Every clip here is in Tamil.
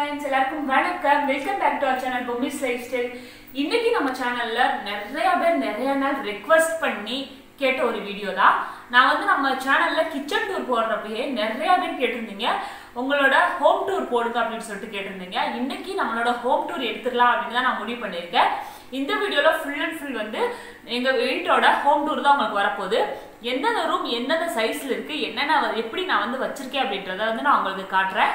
ஃப்ரெண்ட்ஸ் எல்லாருக்கும் வணக்கம் welcome back to our channel Bommi's lifestyle இன்னைக்கு நம்ம சேனல்ல நிறைய பேர் நிறைய நாள் ரெக்வஸ்ட் பண்ணி கேட்ட ஒரு வீடியோ தான் நான் வந்து நம்ம சேனல்ல கிச்சன் டூர் போடுறப்பயே நிறைய பேர் கேட்டிருந்தீங்க உங்களோட ஹோம் டூர் போடுங்க அப்படின்னு சொல்லிட்டு கேட்டிருந்தீங்க இன்னைக்கு நம்மளோட ஹோம் டூர் எடுத்துக்கலாம் அப்படின்னு தான் நான் முடிவு பண்ணியிருக்கேன் இந்த வீடியோல ஃபுல் அண்ட் ஃபுல் வந்து எங்க வீட்டோட ஹோம் டூர் தான் உங்களுக்கு வரப்போகுது எந்தெந்த ரூம் எந்தெந்த சைஸ்ல இருக்கு என்னென்ன வ- எப்படி நான் வந்து வச்சிருக்கேன் அப்படின்றத வந்து நான் உங்களுக்கு காட்டுறேன்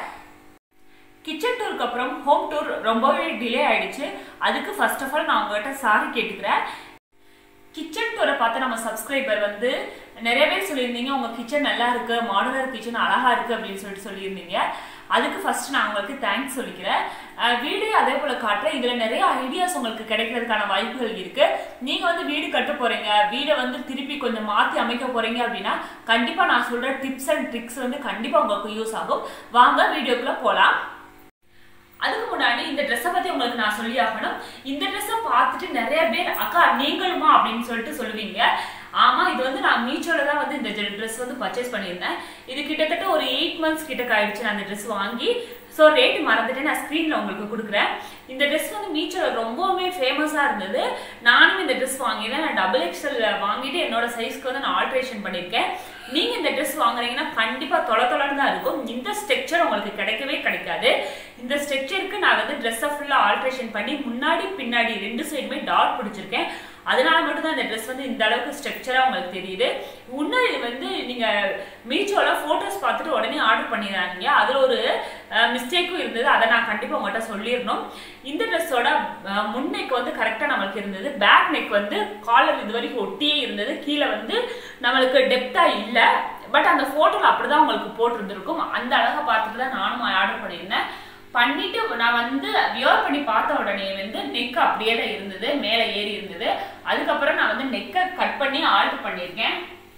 கிச்சன் டூருக்கு அப்புறம் ஹோம் டூர் ரொம்பவே டிலே ஆயிடுச்சு அதுக்கு ஃபர்ஸ்ட் ஆஃப் ஆல் நான் உங்ககிட்ட சாரி கேட்டுக்கிறேன் கிச்சன் டூரை பார்த்து நம்ம சப்ஸ்கிரைபர் வந்து நிறைய பேர் சொல்லியிருந்தீங்க உங்க கிச்சன் நல்லா இருக்கு மாடலர் கிச்சன் அழகா இருக்கு அப்படின்னு சொல்லிட்டு சொல்லியிருந்தீங்க அதுக்கு ஃபர்ஸ்ட் நான் உங்களுக்கு தேங்க்ஸ் சொல்லிக்கிறேன் அஹ் வீடியோ அதே போல காட்டுறேன் இதுல நிறைய ஐடியாஸ் உங்களுக்கு கிடைக்கிறதுக்கான வாய்ப்புகள் இருக்கு நீங்க வந்து வீடு கட்ட போறீங்க வீடை வந்து திருப்பி கொஞ்சம் மாத்தி அமைக்க போறீங்க அப்படின்னா கண்டிப்பா நான் சொல்ற டிப்ஸ் அண்ட் ட்ரிக்ஸ் வந்து கண்டிப்பா உங்களுக்கு யூஸ் ஆகும் வாங்க வீடியோக்குள்ள போலாம் அதுக்கு முன்னாடி இந்த ட்ரெஸ்ஸை பத்தி உங்களுக்கு நான் சொல்லி ஆகணும் இந்த ட்ரெஸ்ஸை பார்த்துட்டு நிறைய பேர் அக்கா நீங்களுமா அப்படின்னு சொல்லிட்டு சொல்லுவீங்க ஆமா இது வந்து நான் மீச்சோட தான் வந்து இந்த ட்ரெஸ் வந்து பர்ச்சேஸ் பண்ணியிருந்தேன் இது கிட்டத்தட்ட ஒரு எயிட் மந்த்ஸ் கிட்ட ஆயிடுச்சு நான் அந்த ட்ரெஸ் வாங்கி ஸோ ரேட் மறந்துட்டு நான் ஸ்க்ரீனில் உங்களுக்கு கொடுக்குறேன் இந்த ட்ரெஸ் வந்து மீச்சோட ரொம்பவுமே ஃபேமஸாக இருந்தது நானும் இந்த ட்ரெஸ் வாங்கியிருந்தேன் நான் டபுள் எக்ஸ்எல் வாங்கிட்டு என்னோட சைஸ்க்கு வந்து நான் ஆல்ட்ரேஷன் பண்ணியிருக்கேன் நீங்க இந்த ட்ரெஸ் வாங்குறீங்கன்னா கண்டிப்பா தொலை தொலைன்னு தான் இருக்கும் இந்த ஸ்ட்ரக்சர் உங்களுக்கு கிடைக்கவே கிடைக்காது இந்த ஸ்ட்ரக்சருக்கு நான் வந்து ட்ரெஸ்ஸை ஃபுல்லா ஆல்ட்ரேஷன் பண்ணி முன்னாடி பின்னாடி ரெண்டு சைடுமே டாட் பிடிச்சிருக்கேன் அதனால மட்டும் தான் இந்த ட்ரெஸ் வந்து இந்த அளவுக்கு ஸ்ட்ரக்சரா உங்களுக்கு தெரியுது இன்னும் இது வந்து நீங்க மீச்சோல போட்டோஸ் பார்த்துட்டு உடனே ஆர்டர் பண்ணிடுறாங்க அதுல ஒரு மிஸ்டேக்கும் இருந்தது அதை நான் கண்டிப்பா உங்கள்கிட்ட சொல்லிடணும் இந்த ட்ரெஸ்ஸோட முன் நெக் வந்து கரெக்டா நம்மளுக்கு இருந்தது பேக் நெக் வந்து காலர் இது வரைக்கும் ஒட்டியே இருந்தது கீழே வந்து நம்மளுக்கு டெப்தா இல்ல பட் அந்த போட்டோல அப்படிதான் உங்களுக்கு போட்டிருந்திருக்கும் அந்த அழகா பார்த்துட்டு தான் நானும் ஆர்டர் பண்ணியிருந்தேன் பண்ணிட்டு நான் வந்து வியர் பண்ணி பார்த்த உடனே வந்து நெக் அப்படியே தான் இருந்தது மேலே ஏறி இருந்தது அதுக்கப்புறம் நான் வந்து நெக்கை கட் பண்ணி ஆல்டர் பண்ணியிருக்கேன்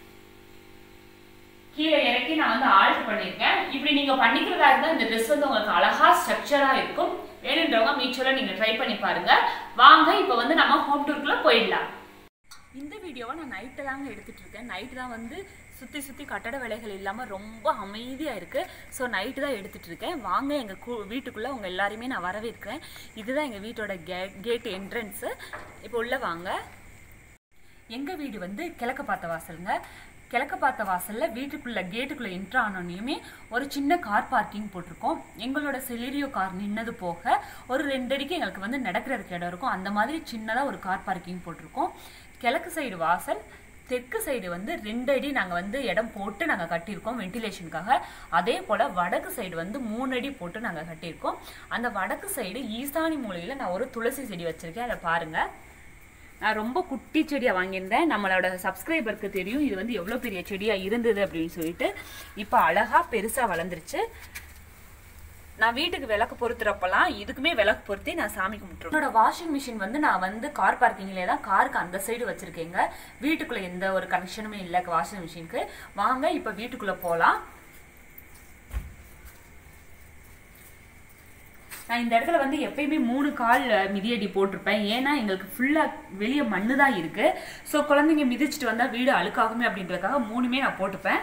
கீழே இறக்கி நான் வந்து ஆல்டர் பண்ணியிருக்கேன் இப்படி நீங்க பண்ணிக்கிறதா இருந்தா இந்த ட்ரெஸ் வந்து உங்களுக்கு அழகா ஸ்ட்ரக்சரா இருக்கும் வேணுன்றவங்க மீச்சோல நீங்க ட்ரை பண்ணி பாருங்க வாங்க இப்போ வந்து நம்ம ஹோம் டூருக்குள்ள போயிடலாம் இந்த வீடியோவை நான் நைட்டு தாங்க எடுத்துட்டு இருக்கேன் நைட்டு தான் வந்து சுற்றி சுற்றி கட்டட வேலைகள் இல்லாமல் ரொம்ப அமைதியாக இருக்குது ஸோ நைட்டு தான் எடுத்துட்டு இருக்கேன் வாங்க எங்கள் கூ வீட்டுக்குள்ளே உங்கள் எல்லாரையுமே நான் வரவேற்கிறேன் இதுதான் எங்கள் வீட்டோட கேட் கேட் என்ட்ரன்ஸு இப்போ உள்ள வாங்க எங்கள் வீடு வந்து கிழக்க பார்த்த வாசலுங்க கிழக்க பார்த்த வாசல்ல வீட்டுக்குள்ள கேட்டுக்குள்ள என்ட்ரு ஆனோனையுமே ஒரு சின்ன கார் பார்க்கிங் போட்டிருக்கோம் எங்களோட செலிரியோ கார் நின்னது போக ஒரு ரெண்டு அடிக்கு எங்களுக்கு வந்து நடக்கிறதுக்கு இடம் இருக்கும் அந்த மாதிரி சின்னதாக ஒரு கார் பார்க்கிங் போட்டிருக்கோம் கிழக்கு சைடு வாசல் தெற்கு சைடு வந்து ரெண்டு அடி நாங்கள் வந்து இடம் போட்டு நாங்கள் கட்டியிருக்கோம் வென்டிலேஷனுக்காக அதே போல் வடக்கு சைடு வந்து மூணு அடி போட்டு நாங்கள் கட்டியிருக்கோம் அந்த வடக்கு சைடு ஈசானி மூலையில் நான் ஒரு துளசி செடி வச்சுருக்கேன் அதை பாருங்கள் நான் ரொம்ப குட்டி செடியாக வாங்கியிருந்தேன் நம்மளோட சப்ஸ்கிரைபருக்கு தெரியும் இது வந்து எவ்வளோ பெரிய செடியாக இருந்தது அப்படின்னு சொல்லிட்டு இப்போ அழகாக பெருசாக வளர்ந்துருச்சு நான் வீட்டுக்கு விளக்கு பொருத்துறப்பெல்லாம் இதுக்குமே விளக்கு பொருத்தி நான் சாமி கும்பிட்டுருவேன் என்னோட வாஷிங் மிஷின் வந்து நான் வந்து கார் பார்க்கிங்லேயே தான் காருக்கு அந்த சைடு வச்சிருக்கேங்க வீட்டுக்குள்ள எந்த ஒரு கனெக்ஷனுமே இல்லை வாஷிங் மிஷினுக்கு வாங்க இப்போ வீட்டுக்குள்ள போகலாம் நான் இந்த இடத்துல வந்து எப்பயுமே மூணு கால் மிதியடி போட்டிருப்பேன் ஏன்னா எங்களுக்கு ஃபுல்லாக வெளியே மண்ணு தான் இருக்கு ஸோ குழந்தைங்க மிதிச்சிட்டு வந்தால் வீடு அழுக்காகுமே அப்படின்றதுக்காக மூணுமே நான் போட்டுப்பேன்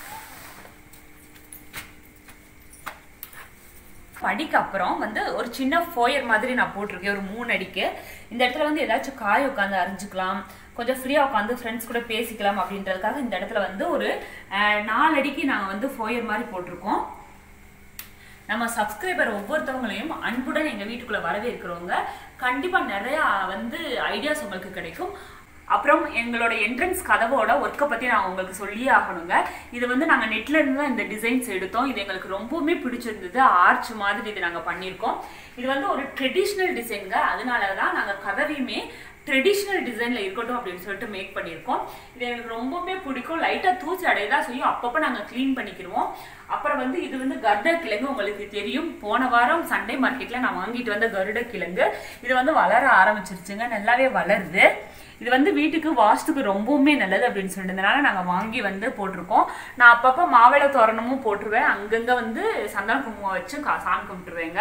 படிக்கு அப்புறம் வந்து ஒரு சின்ன ஃபோயர் மாதிரி நான் போட்டிருக்கேன் ஒரு மூணு அடிக்கு இந்த இடத்துல வந்து ஏதாச்சும் காய் உட்காந்து அரிஞ்சுக்கலாம் கொஞ்சம் ஃப்ரீயாக உட்காந்து ஃப்ரெண்ட்ஸ் கூட பேசிக்கலாம் அப்படின்றதுக்காக இந்த இடத்துல வந்து ஒரு அஹ், நாலு அடிக்கு நாங்கள் வந்து ஃபோயர் மாதிரி போட்டிருக்கோம் நம்ம சப்ஸ்கிரைபர் ஒவ்வொருத்தவங்களையும் அன்புடன் எங்கள் வீட்டுக்குள்ளே வரவேற்கிறவங்க கண்டிப்பாக நிறையா வந்து ஐடியாஸ் உங்களுக்கு கிடைக்கும் அப்புறம் எங்களோட என்ட்ரன்ஸ் கதவோட ஒர்க்கை பற்றி நான் உங்களுக்கு சொல்லியே ஆகணுங்க இது வந்து நாங்கள் நெட்ல இருந்து தான் இந்த டிசைன்ஸ் எடுத்தோம் இது எங்களுக்கு ரொம்பவுமே பிடிச்சிருந்தது ஆர்ச் மாதிரி இது நாங்கள் பண்ணியிருக்கோம் இது வந்து ஒரு ட்ரெடிஷ்னல் டிசைனுங்க அதனால தான் நாங்கள் கதவையுமே ட்ரெடிஷ்னல் டிசைனில் இருக்கட்டும் அப்படின்னு சொல்லிட்டு மேக் பண்ணியிருக்கோம் இது எனக்கு ரொம்பவுமே பிடிக்கும் லைட்டாக தூசி அடையதான் செய்யும் அப்பப்போ நாங்கள் க்ளீன் பண்ணிக்கிடுவோம் அப்புறம் வந்து இது வந்து கருட கிழங்கு உங்களுக்கு தெரியும் போன வாரம் சண்டே மார்க்கெட்டில் நான் வாங்கிட்டு வந்த கருட கிழங்கு இது வந்து வளர ஆரம்பிச்சிருச்சுங்க நல்லாவே வளருது இது வந்து வீட்டுக்கு வாஸ்துக்கு ரொம்பவுமே நல்லது அப்படின்னு சொல்லிட்டதுனால நாங்கள் வாங்கி வந்து போட்டிருக்கோம் நான் அப்பப்போ மாவிளை தோரணமும் போட்டுருவேன் அங்கங்கே வந்து சந்தன குங்குமம் வச்சு கா- சாமி கும்பிட்டுருவேங்க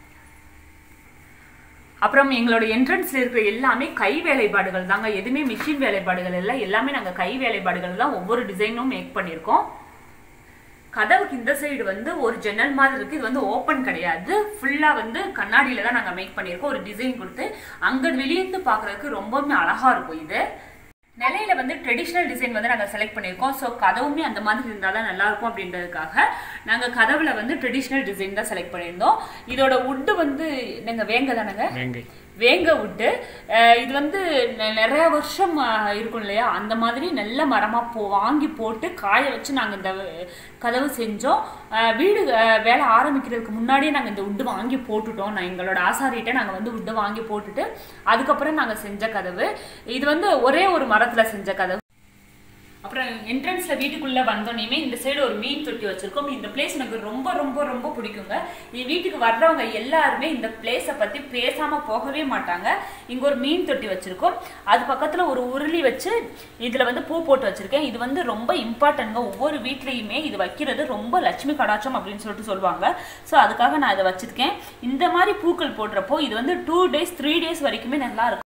அப்புறம் எங்களோட என்ட்ரன்ஸ்ல இருக்கிற எல்லாமே கை வேலைப்பாடுகள் தாங்க எதுவுமே மிஷின் வேலைப்பாடுகள் இல்லை எல்லாமே நாங்கள் கை வேலைப்பாடுகள் தான் ஒவ்வொரு டிசைனும் மேக் பண்ணியிருக்கோம் கதவுக்கு இந்த சைடு வந்து ஒரு ஜன்னல் மாதிரி இருக்கு இது வந்து ஓப்பன் கிடையாது ஃபுல்லா வந்து கண்ணாடியில தான் நாங்க மேக் பண்ணியிருக்கோம் ஒரு டிசைன் கொடுத்து அங்க வெளியிருந்து பாக்குறதுக்கு ரொம்பவுமே அழகா இருக்கும் இது நிலையில வந்து ட்ரெடிஷ்னல் டிசைன் வந்து நாங்கள் செலக்ட் பண்ணியிருக்கோம் ஸோ கதவுமே அந்த மாதிரி இருந்தால் தான் நல்லா இருக்கும் அப்படின்றதுக்காக நாங்கள் கதவுல வந்து ட்ரெடிஷ்னல் டிசைன் தான் செலக்ட் பண்ணியிருந்தோம் இதோட உட்டு வந்து நாங்கள் வேங்க தானங்க வேங்கை வேங்க உட்டு இது வந்து நெ- நிறைய வருஷம் அஹ், இருக்கும் இல்லையா அந்த மாதிரி நல்ல மரமா போ வாங்கி போட்டு காய வச்சு நாங்க இந்த அஹ், கதவு செஞ்சோம் அஹ், வீடு அஹ், வேலை ஆரம்பிக்கிறதுக்கு முன்னாடியே நாங்க இந்த உட்டு வாங்கி போட்டுட்டோம் நான் எங்களோட ஆசாரிகிட்ட நாங்க வந்து உட்டு வாங்கி போட்டுட்டு அதுக்கப்புறம் நாங்க செஞ்ச கதவு இது வந்து ஒரே ஒரு மரத்துல செஞ்ச கதவு அப்புறம் என்ட்ரன்ஸ்ல வீட்டுக்குள்ள வந்தோடனே இந்த சைடு ஒரு மீன் தொட்டி வச்சிருக்கோம் இந்த பிளேஸ் எனக்கு ரொம்ப ரொம்ப ரொம்ப பிடிக்குங்க என் வீட்டுக்கு வர்றவங்க எல்லாருமே இந்த பிளேஸை பத்தி பேசாம போகவே மாட்டாங்க இங்க ஒரு மீன் தொட்டி வச்சிருக்கோம் அது பக்கத்துல ஒரு உருளி வச்சு இதுல வந்து பூ போட்டு வச்சிருக்கேன் இது வந்து ரொம்ப இம்பார்ட்டன்ட்ங்க ஒவ்வொரு வீட்லயுமே இது வைக்கிறது ரொம்ப லட்சுமி கடாட்சம் அப்படின்னு சொல்லிட்டு சொல்லுவாங்க ஸோ அதுக்காக நான் இதை வச்சிருக்கேன் இந்த மாதிரி பூக்கள் போடுறப்போ இது வந்து டூ டேஸ் த்ரீ டேஸ் வரைக்குமே நல்லா இருக்கும்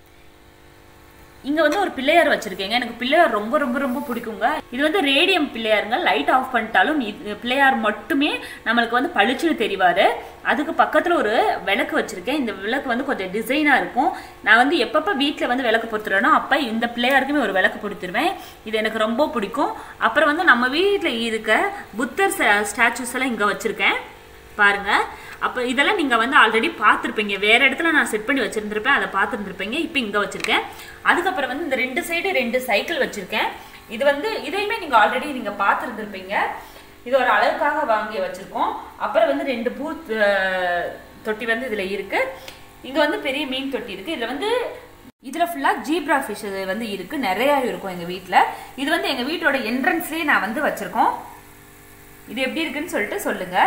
இங்க வந்து ஒரு பிள்ளையார் வச்சிருக்கேங்க எனக்கு பிள்ளையார் ரொம்ப ரொம்ப ரொம்ப பிடிக்குங்க இது வந்து ரேடியம் பிள்ளையாருங்க லைட் ஆஃப் பண்ணிட்டாலும் இது பிள்ளையார் மட்டுமே நம்மளுக்கு வந்து பளிச்சுன்னு தெரிவாரு அதுக்கு பக்கத்துல ஒரு விளக்கு வச்சிருக்கேன் இந்த விளக்கு வந்து கொஞ்சம் டிசைனா இருக்கும் நான் வந்து எப்பப்ப வீட்ல வந்து விளக்கு பொறுத்துறேனோ அப்ப இந்த பிள்ளையாருக்குமே ஒரு விளக்கு பொறுத்துருவேன் இது எனக்கு ரொம்ப பிடிக்கும் அப்புறம் வந்து நம்ம வீட்ல இருக்க புத்தர் ஸ்டாச்சுஸ் எல்லாம் இங்க வச்சிருக்கேன் பாருங்க அப்போ இதெல்லாம் நீங்கள் வந்து ஆல்ரெடி பார்த்துருப்பீங்க வேற இடத்துல நான் செட் பண்ணி வச்சிருந்திருப்பேன் அதை பார்த்துருந்துருப்பீங்க இப்போ இங்கே வச்சிருக்கேன் அதுக்கப்புறம் வந்து இந்த ரெண்டு சைடு ரெண்டு சைக்கிள் வச்சிருக்கேன் இது வந்து இதையுமே நீங்கள் ஆல்ரெடி நீங்கள் பார்த்துருந்துருப்பீங்க இது ஒரு அழகுக்காக வாங்கி வச்சிருக்கோம் அப்புறம் வந்து ரெண்டு பூ அஹ், தொட்டி வந்து இதில் இருக்கு இங்கே வந்து பெரிய மீன் தொட்டி இருக்கு இதில் வந்து இதில் ஃபுல்லாக ஜீப்ரா ஃபிஷ் வந்து இருக்கு நிறையா இருக்கும் எங்கள் வீட்டில் இது வந்து எங்கள் வீட்டோட என்ட்ரன்ஸ்லேயே நான் வந்து வச்சிருக்கோம் இது எப்படி இருக்குன்னு சொல்லிட்டு சொல்லுங்க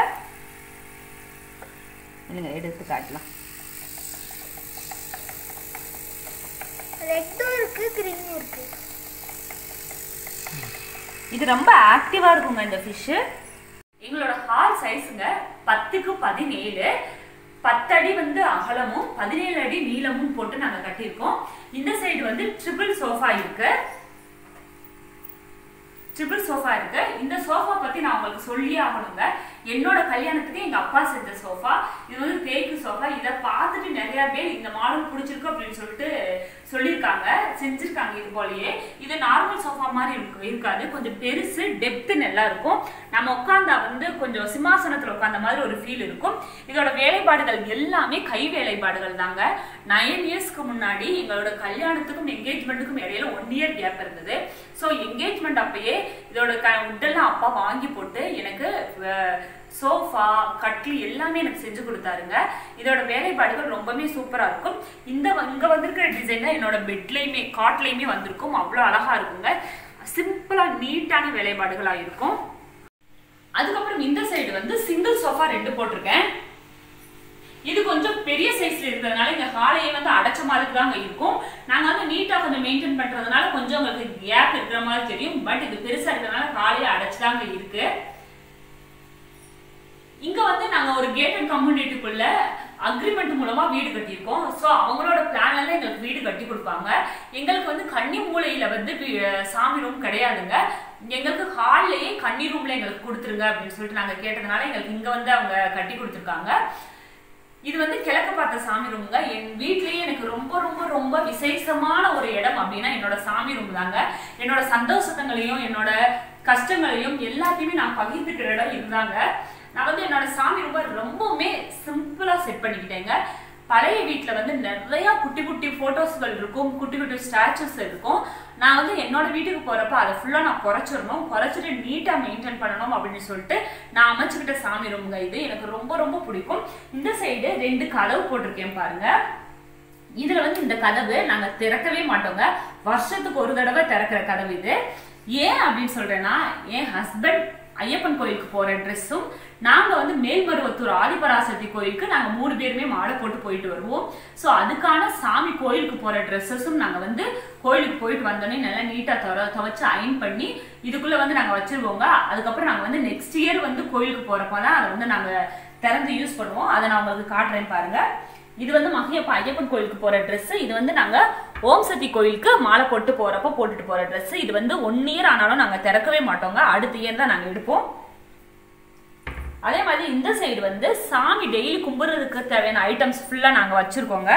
இல்லைங்க எடுத்து காட்டலாம் ரெட்டும் இருக்கு கிரீனும் இருக்கு இது ரொம்ப ஆக்டிவா இருக்குங்க இந்த ஃபிஷ் எங்களோட ஹால் சைஸுங்க பத்துக்கு பதினேழு பத்தடி வந்து அகலமும் பதினேழு அடி நீளமும் போட்டு நாங்க கட்டியிருக்கோம் இந்த சைடு வந்து ட்ரிபிள் சோஃபா இருக்கு ட்ரிபிள் சோஃபா இருக்கு இந்த சோஃபா பத்தி நான் உங்களுக்கு சொல்லியே ஆகணுங்க என்னோட கல்யாணத்துக்கு எங்க அப்பா செஞ்ச சோஃபா இது வந்து தேக்கு சோஃபா இதை பார்த்துட்டு நிறைய பேர் இந்த மாடல் பிடிச்சிருக்கு அப்படின்னு சொல்லிட்டு சொல்லியிருக்காங்க செஞ்சிருக்காங்க இது போலயே இது நார்மல் சோஃபா மாதிரி இருக்கு இருக்காது கொஞ்சம் பெருசு டெப்த் நல்லா இருக்கும் நம்ம உட்காந்தா வந்து கொஞ்சம் சிம்மாசனத்துல உட்காந்த மாதிரி ஒரு ஃபீல் இருக்கும் இதோட வேலைப்பாடுகள் எல்லாமே கை வேலைப்பாடுகள் தாங்க நைன் இயர்ஸ்க்கு முன்னாடி எங்களோட கல்யாணத்துக்கும் என்கேஜ்மெண்ட்டுக்கும் இடையில ஒன் இயர் கேப் இருந்தது ஸோ என்கேஜ்மெண்ட் அப்பயே இதோட க உட்டெல்லாம் அப்பா வாங்கி போட்டு எனக்கு சோஃபா கட்லி எல்லாமே எனக்கு செஞ்சு கொடுத்தாருங்க இதோட வேலைப்பாடுகள் ரொம்பவே சூப்பரா இருக்கும் இந்த வ- இங்க வந்திருக்கிற டிசைன் தான் என்னோட பெட்லயுமே காட்லயுமே வந்திருக்கும் அவ்வளோ அழகா இருக்குங்க சிம்பிளா நீட்டான வேலைப்பாடுகளா இருக்கும் அதுக்கப்புறம் இந்த சைடு வந்து சிங்கிள் சோஃபா ரெண்டு போட்டிருக்கேன் இது கொஞ்சம் பெரிய சைஸ்ல இருக்கிறதுனால இந்த ஹாலையே வந்து அடைச்ச மாதிரி தாங்க இருக்கும் நாங்க வந்து நீட்டா கொஞ்சம் மெயின்டைன் பண்றதுனால கொஞ்சம் உங்களுக்கு கேப் இருக்கிற மாதிரி தெரியும் பட் இது பெருசா இருக்கிறதுனால ஹாலையே அடைச்சுதாங்க இருக்கு இங்க வந்து நாங்க ஒரு கேட்டட் கம்யூனிட்டிக்குள்ள அக்ரிமெண்ட் மூலமா வீடு கட்டியிருக்கோம் ஸோ அவங்களோட பிளான்ல தான் எங்களுக்கு வீடு கட்டி கொடுப்பாங்க எங்களுக்கு வந்து கன்னி மூலையில வந்து வீ- சாமி ரூம் கிடையாதுங்க எங்களுக்கு ஹால்லயே கன்னி ரூம்ல எங்களுக்கு கொடுத்துருங்க அப்படின்னு சொல்லிட்டு நாங்க கேட்டதுனால எங்களுக்கு இங்க வந்து அவங்க கட்டி கொடுத்துருக்காங்க இது வந்து கிழக்கு பார்த்த சாமி ரூமுங்க என் வீட்லயே எனக்கு ரொம்ப ரொம்ப ரொம்ப விசேஷமான ஒரு இடம் அப்படின்னா என்னோட சாமி ரூம் தாங்க என்னோட சந்தோஷங்களையும் என்னோட கஷ்டங்களையும் எல்லாத்தையுமே நான் பகிர்ந்துக்கிற இடம் இருந்தாங்க நான் வந்து என்னோட சாமி ரூமை ரொம்பவுமே சிம்பிளா செட் பண்ணிக்கிட்டேங்க பழைய வீட்ல வந்து நிறைய குட்டி குட்டி போட்டோஸ்கள் இருக்கும் குட்டி குட்டி ஸ்டாச்சுஸ் இருக்கும் நான் வந்து என்னோட வீட்டுக்கு போறப்ப அதை ஃபுல்லா நான் குறைச்சிடணும் குறைச்சிட்டு நீட்டா மெயின்டைன் பண்ணணும் அப்படின்னு சொல்லிட்டு நான் அமைச்சுக்கிட்ட சாமி ரூமுங்க இது எனக்கு ரொம்ப ரொம்ப பிடிக்கும் இந்த சைடு ரெண்டு கதவு போட்டிருக்கேன் பாருங்க இதுல வந்து இந்த கதவு நாங்க திறக்கவே மாட்டோங்க வருஷத்துக்கு ஒரு தடவை திறக்கிற கதவு இது ஏன் அப்படின்னு சொல்றேன்னா என் ஹஸ்பண்ட் ஐயப்பன் கோயிலுக்கு போற ட்ரெஸ்ஸும் நாங்க வந்து மேல்மருவத்தூர் ஆதிபராசக்தி கோயிலுக்கு நாங்க மூணு பேருமே மாலை போட்டு போயிட்டு வருவோம் சோ அதுக்கான சாமி கோயிலுக்கு போற ட்ரெஸ்ஸஸும் நாங்க வந்து கோயிலுக்கு போயிட்டு வந்தோடனே நல்லா நீட்டா துவ துவைச்சு அயன் பண்ணி இதுக்குள்ள வந்து நாங்க வச்சிருவோங்க அதுக்கப்புறம் நாங்க வந்து நெக்ஸ்ட் இயர் வந்து கோயிலுக்கு போறப்ப தான் அதை வந்து நாங்க திறந்து யூஸ் பண்ணுவோம் அதை நான் உங்களுக்கு காட்டுறேன் பாருங்க இது வந்து மகியப்பா ஐயப்பன் கோயிலுக்கு போற Dress இது வந்து நாங்க ஓம் சக்தி கோயிலுக்கு மாலை போட்டு போறப்ப போட்டுட்டு போற Dress இது வந்து ஒன் இயர் ஆனாலும் நாங்க திறக்கவே மாட்டோங்க அடுத்த இயர் தான் நாங்க எடுப்போம் அதே மாதிரி இந்த சைடு வந்து சாமி டெய்லி கும்பிட்றதுக்கு தேவையான ஐட்டம்ஸ் ஃபுல்லா நாங்க வச்சிருக்கோங்க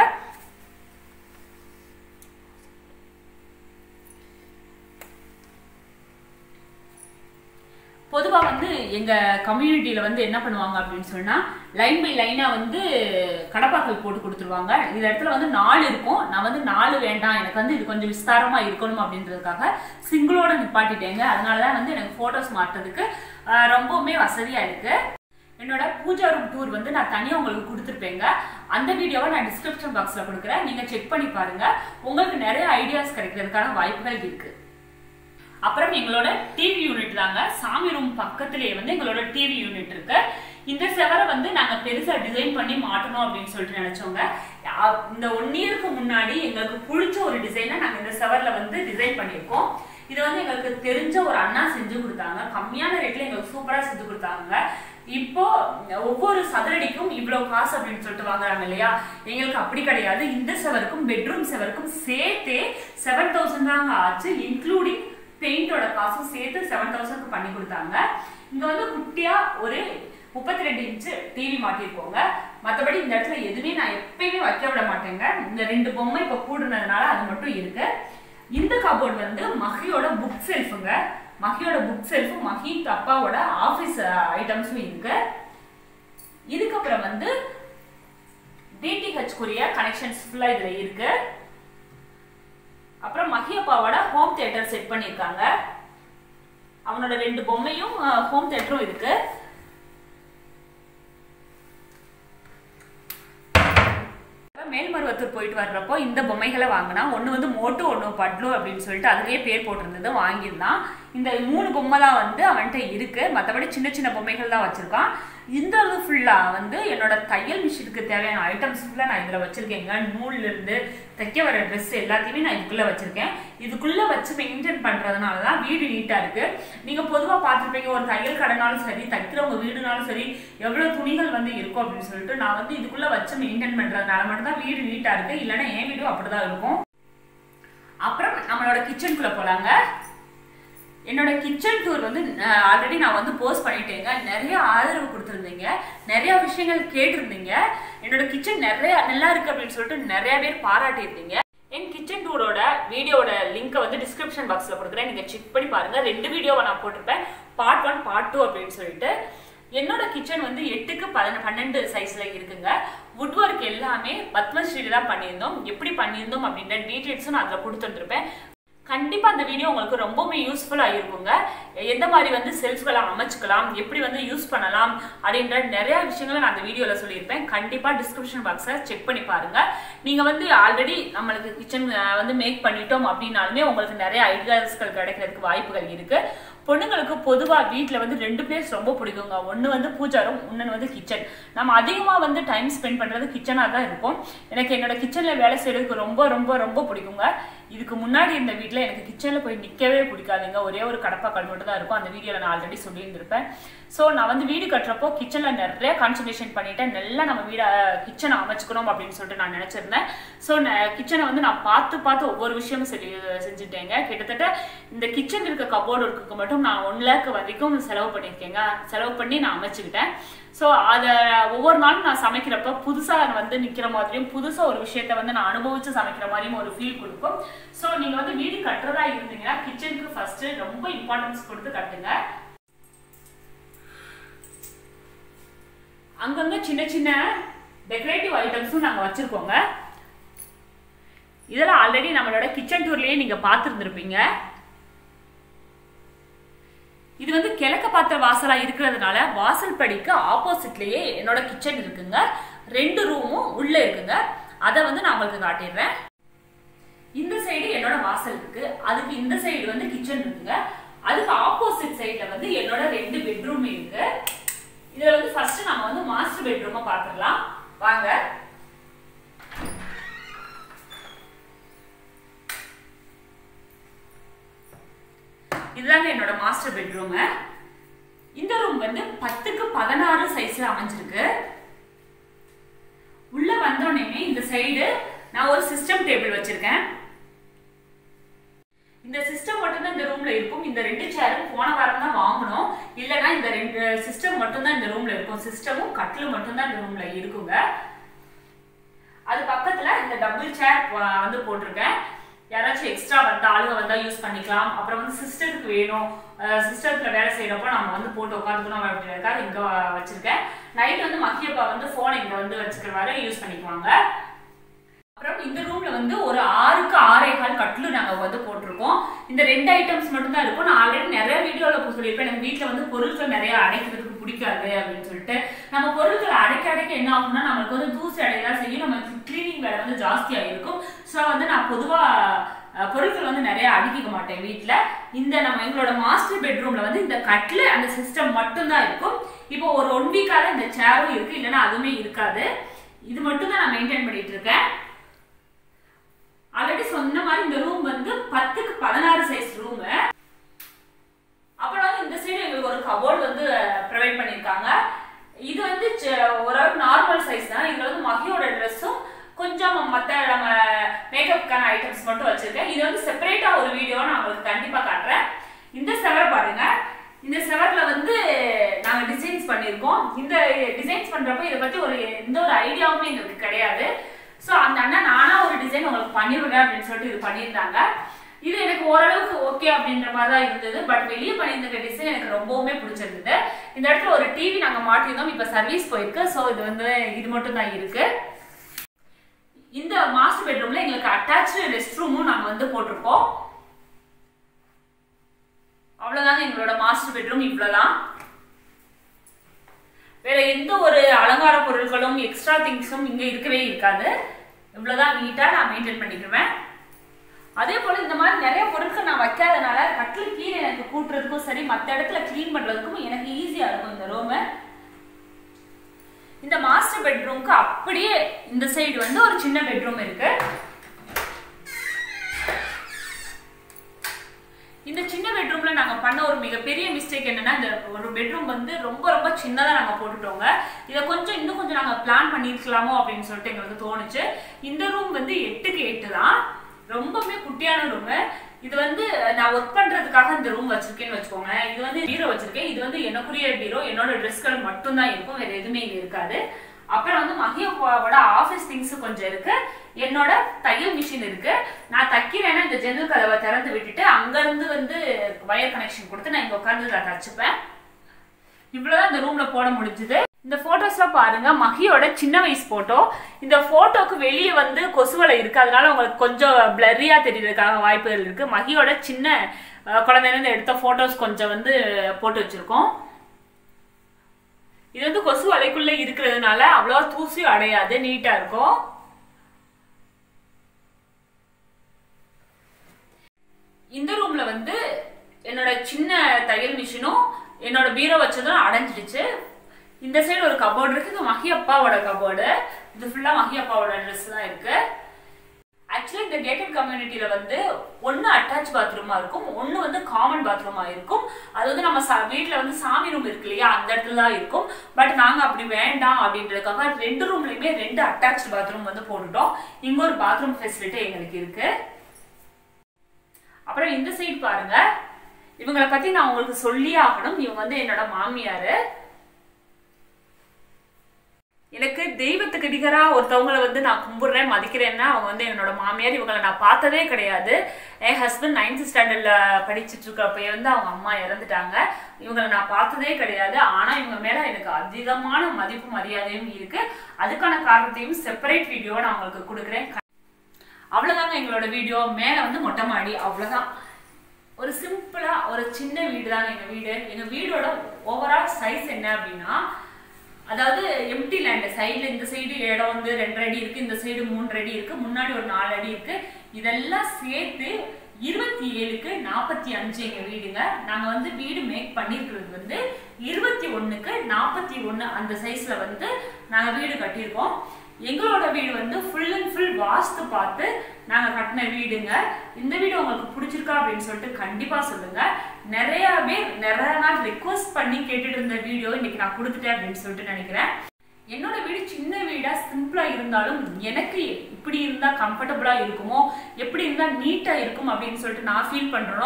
பொதுவாக வந்து எங்கள் கம்யூனிட்டியில் வந்து என்ன பண்ணுவாங்க அப்படின்னு சொன்னால் லைன் பை லைனாக வந்து கடப்பாக்கள் போட்டு கொடுத்துருவாங்க இந்த இடத்துல வந்து நாலு இருக்கும் நான் வந்து நாலு வேண்டாம் எனக்கு வந்து இது கொஞ்சம் விஸ்தாரமாக இருக்கணும் அப்படின்றதுக்காக சிங்கிளோட நிப்பாட்டிட்டேங்க அதனால தான் வந்து எனக்கு ஃபோட்டோஸ் மாட்டுறதுக்கு ஆஹ், ரொம்பவுமே வசதியாக இருக்குது என்னோட பூஜா ரூம் டூர் வந்து நான் தனியாக உங்களுக்கு கொடுத்துருப்பேங்க அந்த வீடியோவை நான் டிஸ்கிரிப்ஷன் பாக்ஸில் கொடுக்குறேன் நீங்கள் செக் பண்ணி பாருங்க உங்களுக்கு நிறைய ஐடியாஸ் கிடைக்கிறதுக்கான வாய்ப்புகள் இருக்குது அப்புறம் எங்களோட டிவி யூனிட் தாங்க சாமி ரூம் பக்கத்துலயே வந்து எங்களோட டிவி யூனிட் இருக்கு இந்த செவரை வந்து நாங்க பெருசா டிசைன் பண்ணி மாட்டணும் அப்படின்னு சொல்லிட்டு நினைச்சோங்க அ- இந்த ஒன் இயருக்கு முன்னாடி எங்களுக்கு பிடிச்ச ஒரு டிசைனை நாங்க இந்த செவர்ல வந்து டிசைன் பண்ணியிருக்கோம் இது வந்து எங்களுக்கு தெரிஞ்ச ஒரு அண்ணா செஞ்சு கொடுத்தாங்க கம்மியான ரேட்ல எங்களுக்கு சூப்பரா செஞ்சு கொடுத்தாங்க இப்போ ஒவ்வொரு சதுரடிக்கும் இவ்வளவு காசு அப்படின்னு சொல்லிட்டு வாங்குறாங்க இல்லையா எங்களுக்கு அப்படி கிடையாது இந்த செவருக்கும் பெட்ரூம் செவருக்கும் சேர்த்தே செவன் தௌசண்ட் தாங்க ஆச்சு இன்க்ளூடிங் பெயிண்டோட காசும் சேர்த்து செவன் தௌசண்ட்க்கு பண்ணி கொடுத்தாங்க இங்க வந்து குட்டியா ஒரு முப்பத்தி ரெண்டு இன்ச்சு டிவி மாட்டிருக்கோங்க மற்றபடி இந்த இடத்துல எதுவுமே நான் எப்பயுமே வைக்க விட மாட்டேங்க இந்த ரெண்டு பொம்மை இப்போ கூடுனதுனால அது மட்டும் இருக்கு இந்த கபோர்ட் வந்து மகியோட புக் செல்ஃபுங்க மகியோட புக் செல்ஃபு மகி அப்பாவோட ஆஃபீஸ் ஐட்டம்ஸும் இருக்கு இதுக்கப்புறம் வந்து டிடிஹெச் குரிய கனெக்ஷன்ஸ் ஃபுல்லாக இதில் இருக்கு அப்புறம் மகியப்பாவோட ஹோம் தியேட்டர் செட் பண்ணியிருக்காங்க அவனோட ரெண்டு பொம்மையும் ஹோம் தியேட்டரும் இருக்கு மேல்மருவத்தூர் போயிட்டு வர்றப்போ இந்த பொம்மைகளை வாங்கினா ஒன்று வந்து மோட்டு ஒன்று பட்லு அப்படின்னு சொல்லிட்டு அதுலயே பேர் போட்டிருந்தது வாங்கியிருந்தான் இந்த மூணு பொம்மை தான் வந்து அவன்கிட்ட இருக்கு மற்றபடி சின்ன சின்ன பொம்மைகள் தான் வச்சிருக்கான் இந்த இது ஃபுல்லாக வந்து என்னோட தையல் மிஷினுக்கு தேவையான ஐட்டம்ஸ் ஃபுல்லாக நான் இதில் வச்சிருக்கேங்க நூல்ல இருந்து தைக்க வர ட்ரெஸ் எல்லாத்தையுமே நான் இதுக்குள்ளே வச்சிருக்கேன் இதுக்குள்ளே வச்சு மெயின்டைன் பண்ணுறதுனால தான் வீடு நீட்டாக இருக்கு நீங்கள் பொதுவாக பார்த்துருப்பீங்க ஒரு தையல் கடைனாலும் சரி தைக்கிறவங்க வீடுனாலும் சரி எவ்வளோ துணிகள் வந்து இருக்கும் அப்படின்னு சொல்லிட்டு நான் வந்து இதுக்குள்ளே வச்சு மெயின்டைன் பண்ணுறதுனால மட்டும்தான் வீடு நீட்டாக இருக்கு இல்லைன்னா என் வீடும் அப்படிதான் இருக்கும் அப்புறம் நம்மளோட கிச்சனுக்குள்ளே போலாங்க என்னோட கிச்சன் டூர் வந்து ஆல்ரெடி நான் வந்து போஸ்ட் பண்ணிட்டேங்க நிறைய ஆதரவு கொடுத்துருந்தீங்க நிறைய விஷயங்கள் கேட்டிருந்தீங்க என்னோட கிச்சன் நிறைய நல்லா இருக்கு அப்படின்னு சொல்லிட்டு நிறைய பேர் பாராட்டியிருந்தீங்க என் கிச்சன் டூரோட வீடியோட லிங்கை வந்து டிஸ்கிரிப்ஷன் பாக்ஸில் கொடுக்குறேன் நீங்கள் செக் பண்ணி பாருங்க ரெண்டு வீடியோவை நான் போட்டிருப்பேன் பார்ட் ஒன் பார்ட் டூ அப்படின்னு சொல்லிட்டு என்னோட கிச்சன் வந்து எட்டுக்கு பதின பன்னெண்டு சைஸ்ல இருக்குங்க வுட் ஒர்க் எல்லாமே பத்மஸ்ரீல தான் பண்ணியிருந்தோம் எப்படி பண்ணியிருந்தோம் அப்படின்ற டீட்டெயில்ஸும் நான் அதில் கொடுத்துருந்துருப்பேன் கண்டிப்பா அந்த வீடியோ உங்களுக்கு ரொம்பவுமே யூஸ்ஃபுல்லா இருக்குங்க எந்த மாதிரி வந்து செல்ஃப்களை அமைச்சுக்கலாம் எப்படி வந்து யூஸ் பண்ணலாம் அப்படின்ற நிறைய விஷயங்களை நான் அந்த வீடியோல சொல்லியிருப்பேன் கண்டிப்பா டிஸ்கிரிப்ஷன் பாக்ஸை செக் பண்ணி பாருங்க நீங்க வந்து ஆல்ரெடி நம்மளுக்கு கிச்சன் வந்து மேக் பண்ணிட்டோம் அப்படின்னாலுமே உங்களுக்கு நிறைய ஐடியாஸ்கள் கிடைக்கிறதுக்கு வாய்ப்புகள் இருக்கு பொண்ணுங்களுக்கு பொதுவா வீட்ல வந்து ரெண்டு பிளேஸ் ரொம்ப பிடிக்குங்க ஒண்ணு வந்து பூஜா ரூம் இன்னொன்று வந்து கிச்சன் நம்ம அதிகமா வந்து டைம் ஸ்பெண்ட் பண்றது கிச்சனா தான் இருக்கும் எனக்கு என்னோட கிச்சன்ல வேலை செய்யறதுக்கு ரொம்ப ரொம்ப ரொம்ப பிடிக்குங்க இதுக்கு முன்னாடி இருந்த வீட்ல எனக்கு கிச்சன்ல போய் நிக்கவே பிடிக்காதுங்க ஒரே ஒரு கடப்பாக்கள் மட்டும் தான் இருக்கும் அந்த வீடியோல நான் ஆல்ரெடி சொல்லியிருந்திருப்பேன் ஸோ நான் வந்து வீடு கட்டுறப்போ கிச்சன்ல நிறைய கான்சன்ட்ரேஷன் பண்ணிட்டேன் நல்லா நம்ம வீட கிச்சனை அமைச்சுக்கணும் அப்படின்னு சொல்லிட்டு நான் நினைச்சிருந்தேன் ஸோ கிச்சனை வந்து நான் பார்த்து பார்த்து ஒவ்வொரு விஷயமும் சரி செஞ்சுட்டேங்க கிட்டத்தட்ட இந்த கிச்சன் இருக்க கபோர்டு ஒர்க்குக்கு மட்டும் நான் ஒன் லேக் வரைக்கும் செலவு பண்ணியிருக்கேங்க செலவு பண்ணி நான் அமைச்சுக்கிட்டேன் ஸோ அதை ஒவ்வொரு நாளும் நான் சமைக்கிறப்ப புதுசாக வந்து நிற்கிற மாதிரியும் புதுசாக ஒரு விஷயத்த வந்து நான் அனுபவிச்சு சமைக்கிற மாதிரியும் ஒரு ஃபீல் கொடுக்கும் ஸோ நீங்கள் வந்து வீடு கட்டுறதா இருந்தீங்கன்னா கிச்சனுக்கு ஃபர்ஸ்ட் ரொம்ப இம்பார்ட்டன்ஸ் கொடுத்து கட்டுங்க அங்கங்க சின்ன சின்ன டெக்கரேட்டிவ் ஐட்டம்ஸும் நாங்கள் வச்சிருக்கோங்க இதெல்லாம் ஆல்ரெடி நம்மளோட கிச்சன் டூர்லயே நீங்க பார்த்துருந்துருப்பீங்க இது வந்து கிழக்க பார்த்த வாசலா இருக்கிறதுனால வாசல் படிக்கு ஆப்போசிட்லயே என்னோட கிச்சன் இருக்குங்க ரெண்டு ரூமும் உள்ள இருக்குங்க அதை வந்து நான் உங்களுக்கு காட்டிடுறேன் இந்த சைடு என்னோட வாசல் இருக்கு அதுக்கு இந்த சைடு வந்து கிச்சன் இருக்குங்க அதுக்கு ஆப்போசிட் சைடுல வந்து என்னோட ரெண்டு பெட்ரூம் இருக்கு இதுல வந்து ஃபர்ஸ்ட் நம்ம வந்து மாஸ்டர் பெட்ரூமை பார்த்துடலாம் வாங்க இதுதாங்க என்னோட மாஸ்டர் பெட்ரூம் இந்த ரூம் வந்து பத்துக்கு பதினாறு சைஸ்ல அமைஞ்சிருக்கு உள்ள வந்தோடனே இந்த சைடு நான் ஒரு சிஸ்டம் டேபிள் வச்சிருக்கேன் இந்த சிஸ்டம் மட்டும் தான் இந்த ரூம்ல இருக்கும் இந்த ரெண்டு சேரும் போன வாரம் தான் வாங்கணும் இல்லைன்னா இந்த ரெண்டு சிஸ்டம் மட்டும்தான் இந்த ரூம்ல இருக்கும் சிஸ்டமும் கட்டிலும் மட்டும்தான் இந்த ரூம்ல இருக்குங்க அது பக்கத்துல இந்த டபுள் சேர் வந்து போட்டிருக்கேன் யாராச்சும் எக்ஸ்ட்ரா வந்தா ஆளுங்க வந்தா யூஸ் பண்ணிக்கலாம் அப்புறம் வந்து சிஸ்டருக்கு வேணும் சிஸ்டத்துல வேலை செய்யறப்போ நம்ம வந்து போட்டு உட்காந்துக்கணும் அப்படின்றதுக்காக இங்க வ- வச்சிருக்கேன் நைட் வந்து மக்கியப்பா வந்து போன் இங்க வந்து வச்சுக்கிறவாறு யூஸ் பண்ணிக்குவாங்க அப்புறம் இந்த ரூம்ல வந்து ஒரு ஆறுக்கு ஆறே கால் கட்டிலு நாங்க வந்து போட்டிருக்கோம் இந்த ரெண்டு ஐட்டம்ஸ் மட்டும் தான் இருக்கும் நான் ஆல்ரெடி நிறைய வீடியோல இப்போ சொல்லியிருப்பேன் எனக்கு வீட்ல வந்து பொருட்கள் நிறைய அடைக்கிறதுக்கு பிடிக்காது அப்படின்னு சொல்லிட்டு நம்ம பொருட்களை அடைக்க அடைக்க என்ன ஆகும்னா நம்மளுக்கு வந்து தூசி அடையதான் செய்யும் நம்ம கிளீனிங் வேலை வந்து ஜாஸ்தியா இருக்கும் ஸோ வந்து நான் பொதுவா அஹ், பொருட்கள் வந்து நிறைய அடுக்கிக்க மாட்டேன் வீட்ல இந்த நம்ம எங்களோட மாஸ்டர் பெட்ரூம்ல வந்து இந்த கட்லு அந்த சிஸ்டம் மட்டும்தான் இருக்கும் இப்போ ஒரு ஒன் வீக்காக இந்த சேரும் இருக்கு இல்லைன்னா அதுவுமே இருக்காது இது மட்டும் தான் நான் மெயின்டைன் பண்ணிட்டு இருக்கேன் ஆல்ரெடி சொன்ன மாதிரி இந்த ரூம் வந்து பத்துக்கு பதினாறு சைஸ் ரூம் அப்புறம் வந்து இந்த சைடு எங்களுக்கு ஒரு கபோர்டு வந்து ப்ரொவைட் பண்ணியிருக்காங்க இது வந்து ச- ஓரளவுக்கு நார்மல் சைஸ் தான் இதுல வந்து மகியோட ட்ரெஸ்ஸும் கொஞ்சம் மற்ற நம்ம மேக்கப்புக்கான ஐட்டம்ஸ் மட்டும் வச்சிருக்கேன் இது வந்து செப்பரேட்டா ஒரு வீடியோ நான் உங்களுக்கு கண்டிப்பா காட்டுறேன் இந்த செவர் பாருங்க இந்த செவர்ல வந்து நாங்க டிசைன்ஸ் பண்ணியிருக்கோம் இந்த டிசைன்ஸ் பண்றப்ப இதை பத்தி ஒரு எந்த ஒரு ஐடியாவுமே எங்களுக்கு கிடையாது ஸோ அந்த அண்ணன் நானா ஒரு டிசைன் உங்களுக்கு பண்ணிவிடுறேன் அப்படின்னு சொல்லிட்டு இது பண்ணியிருந்தாங்க இது எனக்கு ஓரளவுக்கு ஓகே அப்படின்ற மாதிரி தான் இருந்தது பட் வெளியே பண்ணியிருந்த டிசைன் எனக்கு ரொம்பவுமே பிடிச்சிருந்தது இந்த இடத்துல ஒரு டிவி நாங்கள் மாட்டியிருந்தோம் இப்போ சர்வீஸ் போயிருக்கு ஸோ இது வந்து இது மட்டும் தான் இருக்கு இந்த மாஸ்டர் பெட்ரூம்ல எங்களுக்கு அட்டாச்சு ரெஸ்ட் ரூமும் நாங்க வந்து போட்டிருக்கோம் அவ்வளவுதாங்க எங்களோட மாஸ்டர் பெட்ரூம் இவ்வளவுதான் வேற எந்த ஒரு அலங்கார பொருட்களும் எக்ஸ்ட்ரா திங்ஸும் இங்க இருக்கவே இருக்காது இவ்வளவுதான் நீட்டா நான் மெயின்டைன் பண்ணிக்குவேன் அதே போல இந்த மாதிரி நிறைய பொருட்கள் நான் வைக்காதனால கட்டில் கீழே எனக்கு கூட்டுறதுக்கும் சரி மற்ற இடத்துல க்ளீன் பண்றதுக்கும் எனக்கு ஈஸியா இருக்கும் இந்த ரூமு இந்த மாஸ்டர் பெட்ரூம்க்கு அப்படியே இந்த சைடு வந்து ஒரு சின்ன பெட்ரூம் இருக்கு இந்த சின்ன பெட்ரூம்ல நாங்க பண்ண ஒரு மிகப்பெரிய மிஸ்டேக் என்னன்னா இந்த ஒரு பெட்ரூம் வந்து ரொம்ப ரொம்ப சின்னதா நாங்க போட்டுட்டோங்க இதை கொஞ்சம் இன்னும் கொஞ்சம் நாங்க பிளான் பண்ணிருக்கலாமோ அப்படின்னு சொல்லிட்டு எங்களுக்கு தோணுச்சு இந்த ரூம் வந்து எட்டுக்கு எட்டு தான் ரொம்பவுமே குட்டியான ரூம் இது வந்து நான் ஒர்க் பண்றதுக்காக இந்த ரூம் வச்சிருக்கேன்னு வச்சுக்கோங்க இது வந்து பீரோ வச்சிருக்கேன் இது வந்து எனக்குரிய பீரோ என்னோட ட்ரெஸ்கள் மட்டும்தான் இருக்கும் வேற எதுவுமே இங்க இருக்காது அப்புறம் வந்து மகியோட ஆஃபீஸ் திங்ஸ் கொஞ்சம் இருக்கு என்னோட தையல் மிஷின் இருக்கு நான் தைக்கிறேன்னா இந்த ஜன்னல் கதவை திறந்து விட்டுட்டு அங்க இருந்து வந்து வயர் கனெக்ஷன் கொடுத்து நான் இங்க உட்காந்து நான் தச்சுப்பேன் இவ்வளவுதான் இந்த ரூம்ல போட முடிஞ்சது இந்த போட்டோஸ்லாம் பாருங்க மகியோட சின்ன வயசு போட்டோ இந்த போட்டோக்கு வெளியே வந்து கொசுவலை இருக்கு அதனால உங்களுக்கு கொஞ்சம் பிளரியா தெரியறதுக்காக வாய்ப்புகள் இருக்கு மகியோட சின்ன அஹ், குழந்தையில இருந்து எடுத்த போட்டோஸ் கொஞ்சம் வந்து போட்டு வச்சிருக்கோம் இது வந்து கொசு வலைக்குள்ள இருக்கிறதுனால அவ்வளவா தூசி அடையாது நீட்டா இருக்கும் இந்த ரூம்ல வந்து என்னோட சின்ன தையல் மிஷினும் என்னோட பீரோ வச்சதும் அடைஞ்சிடுச்சு இந்த சைடு ஒரு கபோர்டு இருக்கு இது மகி அப்பாவோட கபோர்டு இது ஃபுல்லா மகி அப்பாவோட ட்ரெஸ் தான் இருக்கு ஆக்சுவலி இந்த கேட்டட் கம்யூனிட்டியில வந்து ஒன்னு அட்டாச் பாத்ரூமா இருக்கும் ஒன்னு வந்து காமன் பாத்ரூமா இருக்கும் அது வந்து நம்ம சா- வீட்ல வந்து சாமி ரூம் இருக்கு இல்லையா அந்த இடத்துல தான் இருக்கும் பட் நாங்க அப்படி வேண்டாம் அப்படின்றதுக்காக ரெண்டு ரூம்லயுமே ரெண்டு அட்டாச் பாத்ரூம் வந்து போட்டுட்டோம் இங்க ஒரு பாத்ரூம் ஃபெசிலிட்டி எங்களுக்கு இருக்கு அப்புறம் இந்த சைடு பாருங்க இவங்கள பத்தி நான் உங்களுக்கு சொல்லியே ஆகணும் இவங்க வந்து என்னோட மாமியாரு எனக்கு தெய்வத்துக்கு நிகரா ஒருத்தவங்கள வந்து நான் கும்பிடுறேன் மதிக்கிறேன்னா அவங்க வந்து என்னோட மாமியார் இவங்களை நான் பார்த்ததே கிடையாது என் ஹஸ்பண்ட் நைன்த் ஸ்டாண்டர்ட்ல படிச்சுட்டு இருக்கப்பயே வந்து அவங்க அம்மா இறந்துட்டாங்க இவங்களை நான் பார்த்ததே கிடையாது ஆனா இவங்க மேல எனக்கு அதிகமான மதிப்பு மரியாதையும் இருக்கு அதுக்கான காரணத்தையும் செப்பரேட் வீடியோ நான் உங்களுக்கு கொடுக்குறேன் அவ்வளவுதாங்க எங்களோட வீடியோ மேல வந்து மொட்டை மாடி அவ்வளவுதான் ஒரு சிம்பிளா ஒரு சின்ன வீடு தாங்க எங்க வீடு எங்க வீடோட ஓவரால் சைஸ் என்ன அப்படின்னா அதாவது எம்டி லேண்ட் சைடுல இந்த சைடு இடம் வந்து ரெண்டரை அடி இருக்கு இந்த சைடு மூன்று அடி இருக்கு முன்னாடி ஒரு நாலு அடி இருக்கு இதெல்லாம் சேர்த்து இருபத்தி ஏழுக்கு நாற்பத்தி அஞ்சு எங்க வீடுங்க நாங்க வந்து வீடு மேக் பண்ணிருக்கிறது வந்து இருபத்தி ஒண்ணுக்கு நாற்பத்தி ஒண்ணு அந்த சைஸ்ல வந்து நாங்க வீடு கட்டியிருக்கோம் எங்களோட வீடு வந்து ஃபுல் அண்ட் ஃபுல் வாஸ்து பார்த்து நாங்க கட்டின வீடுங்க இந்த வீடு உங்களுக்கு பிடிச்சிருக்கா அப்படின்னு சொல்லிட்டு கண்டிப்பா சொல்லுங்க நிறைய பேர் நிறைய நாள் ரெக்வஸ்ட் பண்ணி கேட்டுட்டு இருந்த வீடியோ இன்னைக்கு நான் கொடுத்துட்டேன் அப்படின்னு சொல்லிட்டு நினைக்கிறேன் என்னோட வீடு சின்ன வீடா சிம்பிளா இருந்தாலும் எனக்கு இப்படி இருந்தா கம்ஃபர்டபுளா இருக்குமோ எப்படி இருந்தா நீட்டா இருக்கும் அப்படின்னு சொல்லிட்டு நான் ஃபீல் பண்றேனோ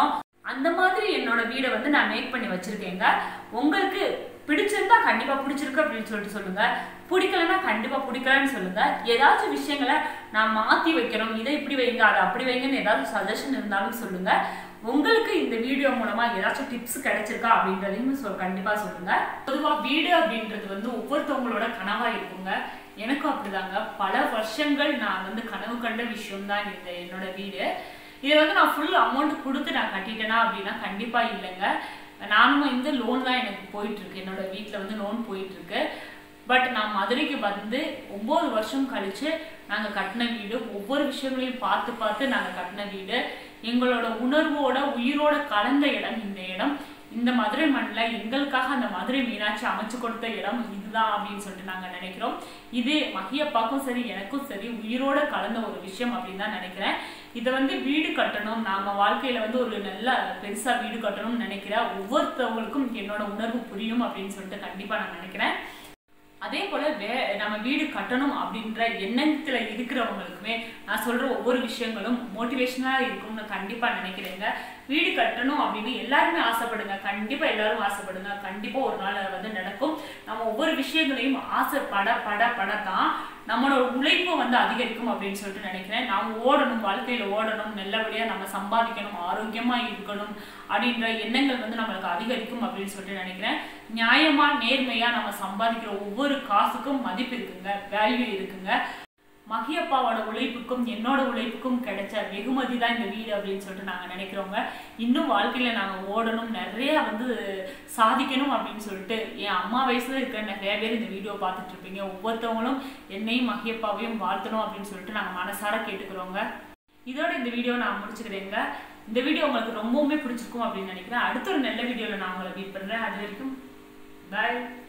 அந்த மாதிரி என்னோட வீடை வந்து நான் மேக் பண்ணி வச்சிருக்கேங்க உங்களுக்கு பிடிச்சிருந்தா கண்டிப்பா பிடிச்சிருக்கு அப்படின்னு சொல்லிட்டு சொல்லுங்க பிடிக்கலன்னா கண்டிப்பா பிடிக்கலன்னு சொல்லுங்க ஏதாச்சும் விஷயங்களை நான் மாத்தி வைக்கணும் இதை இப்படி வைங்க அதை அப்படி வைங்கன்னு ஏதாவது சஜஷன் இருந்தாலும் சொல்லுங்க உங்களுக்கு இந்த வீடியோ மூலமா ஏதாச்சும் டிப்ஸ் கிடைச்சிருக்கா அப்படின்றதையும் சொல் கண்டிப்பா சொல்லுங்க பொதுவா வீடு அப்படின்றது வந்து ஒவ்வொருத்தவங்களோட கனவா இருக்குங்க எனக்கும் அப்படிதாங்க பல வருஷங்கள் நான் வந்து கனவு கண்ட விஷயம் தான் இந்த என்னோட வீடு இதை வந்து நான் ஃபுல் அமௌண்ட் கொடுத்து நான் கட்டிட்டேனா அப்படின்னா கண்டிப்பா இல்லைங்க நானும் இந்த லோன் தான் எனக்கு போயிட்டு இருக்கு என்னோட வீட்டில் வந்து லோன் போயிட்டு இருக்கு பட் நான் மதுரைக்கு வந்து ஒம்பது வருஷம் கழிச்சு நாங்கள் கட்டின வீடு ஒவ்வொரு விஷயங்களையும் பார்த்து பார்த்து நாங்கள் கட்டின வீடு எங்களோட உணர்வோட உயிரோட கலந்த இடம் இந்த இடம் இந்த மதுரை மண்ணில் எங்களுக்காக அந்த மதுரை மீனாட்சி அமைச்சு கொடுத்த இடம் இதுதான் அப்படின்னு சொல்லிட்டு நாங்கள் நினைக்கிறோம் இது மகியப்பாக்கும் சரி எனக்கும் சரி உயிரோட கலந்த ஒரு விஷயம் அப்படின்னு தான் நினைக்கிறேன் இதை வந்து வீடு கட்டணும் நாம வாழ்க்கையில வந்து ஒரு நல்ல பெருசா வீடு கட்டணும்னு நினைக்கிற ஒவ்வொருத்தவங்களுக்கும் என்னோட உணர்வு புரியும் அப்படின்னு சொல்லிட்டு கண்டிப்பா நான் நினைக்கிறேன் அதே போல வே நம்ம வீடு கட்டணும் அப்படின்ற எண்ணத்துல இருக்கிறவங்களுக்குமே நான் சொல்ற ஒவ்வொரு விஷயங்களும் மோட்டிவேஷனா இருக்கும்னு கண்டிப்பா நினைக்கிறேங்க வீடு கட்டணும் அப்படின்னு எல்லாருமே ஆசைப்படுங்க கண்டிப்பா எல்லாரும் ஆசைப்படுங்க கண்டிப்பா ஒரு நாள் அது வந்து நடக்கும் நம்ம ஒவ்வொரு விஷயங்களையும் ஆசைப்பட பட பட தான் நம்மளோட உழைப்பு வந்து அதிகரிக்கும் அப்படின்னு சொல்லிட்டு நினைக்கிறேன் நாம் ஓடணும் வாழ்க்கையில ஓடணும் நல்லபடியா நம்ம சம்பாதிக்கணும் ஆரோக்கியமா இருக்கணும் அப்படின்ற எண்ணங்கள் வந்து நம்மளுக்கு அதிகரிக்கும் அப்படின்னு சொல்லிட்டு நினைக்கிறேன் நியாயமா நேர்மையா நம்ம சம்பாதிக்கிற ஒவ்வொரு காசுக்கும் மதிப்பு இருக்குங்க வேல்யூ இருக்குங்க மகியப்பாவோட உழைப்புக்கும் என்னோட உழைப்புக்கும் கிடைச்ச வெகுமதி தான் இந்த வீடு அப்படின்னு சொல்லிட்டு நாங்கள் நினைக்கிறோங்க இன்னும் வாழ்க்கையில நாங்கள் ஓடணும் நிறைய வந்து சாதிக்கணும் அப்படின்னு சொல்லிட்டு என் அம்மா வயசுல இருக்கிற நிறைய பேர் இந்த வீடியோ பார்த்துட்டு இருப்பீங்க ஒவ்வொருத்தவங்களும் என்னையும் மகியப்பாவையும் வாழ்த்தணும் அப்படின்னு சொல்லிட்டு நாங்கள் மனசார கேட்டுக்கிறோங்க இதோட இந்த வீடியோ நான் முடிச்சுக்கிறேங்க இந்த வீடியோ உங்களுக்கு ரொம்பவுமே பிடிச்சிருக்கும் அப்படின்னு நினைக்கிறேன் அடுத்த ஒரு நல்ல வீடியோவில் நான் உங்களை மீட் பண்ணுறேன் அது வரைக்கும் பாய்